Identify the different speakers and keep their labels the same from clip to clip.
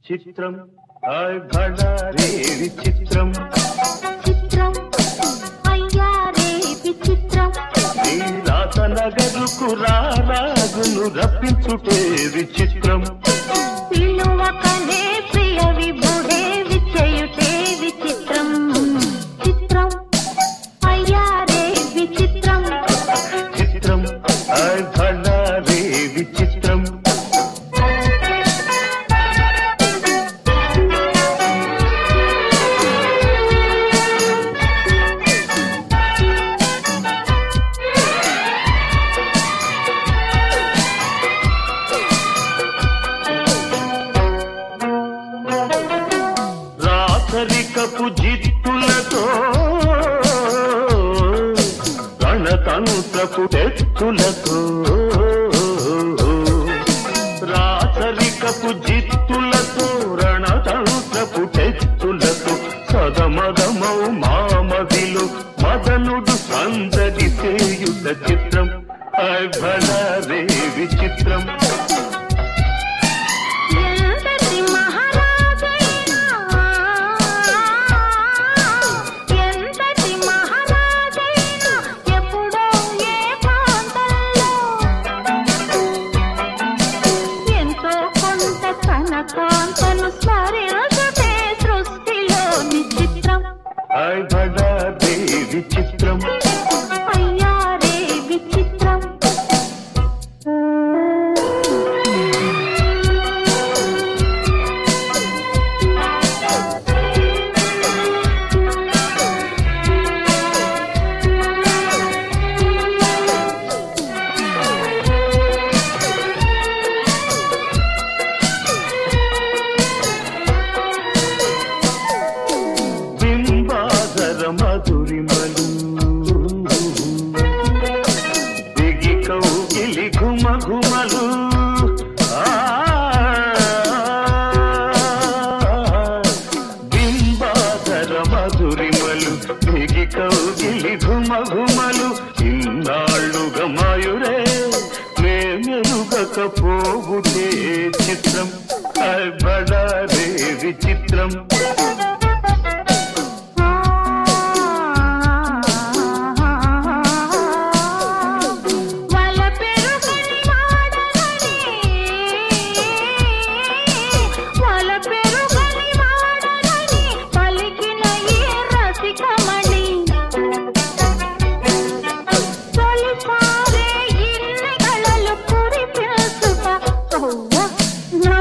Speaker 1: చిత్రం హాయ్ భడారే విచిత్రం
Speaker 2: చిత్రం అయ్యారే విచిత్రం
Speaker 1: నీ రాత నగరుకు రారాగును రప్పించుటే విచిత్రం
Speaker 2: పిలువకనే ప్రియ విభుడే విచయుటే విచిత్రం చిత్రం అయ్యారే విచిత్రం
Speaker 1: చిత్రం హాయ్ భడారే విచిత్రం రాసరికపు జిత్తులతో రణతంత్రపు తెత్తులతో రాసరికపు జిత్తులతో రణతంత్రపు తెత్తులతో సదమదమౌ మామదిలు మదనుడు సందడి చేయుత చిత్రం భళరే విచిత్రం
Speaker 2: ఎంతటి మహారాజైనా ఎంతటి మహారాజైనా ఎప్పుడో ఏ ప్రాంతంలో ఎంతో కొంత తన కాంతను స్మరించటే సృష్టిలోని చిత్రం
Speaker 1: హాయ్ భళరే విచిత్రం
Speaker 2: అయ్యారే విచిత్రం
Speaker 1: బింబాధర మధురిమలు దిగి కౌగిలి ఘుమ ఘుమలు ఆ, బింబాధర మధురిమలు దిగి కౌగిలి ఘుమ ఘుమలు ఇన్నాళ్ళుగా మాయురే మేమెరుగకపోవుటే చిత్రం బడారే విచిత్రం
Speaker 2: వల పెరుగని వాడలని వల పెరుగని వాడలని పలికిన ఈ రసికమణి తొలిసారే ఇన్ని కళలు కురిపిల్చుట ఓవ్వ,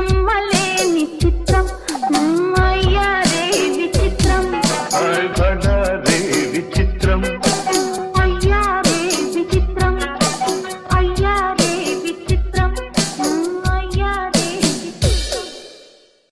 Speaker 2: నమ్మలేని చిత్రం అయ్యారే విచిత్రం
Speaker 1: హాయ్ భడా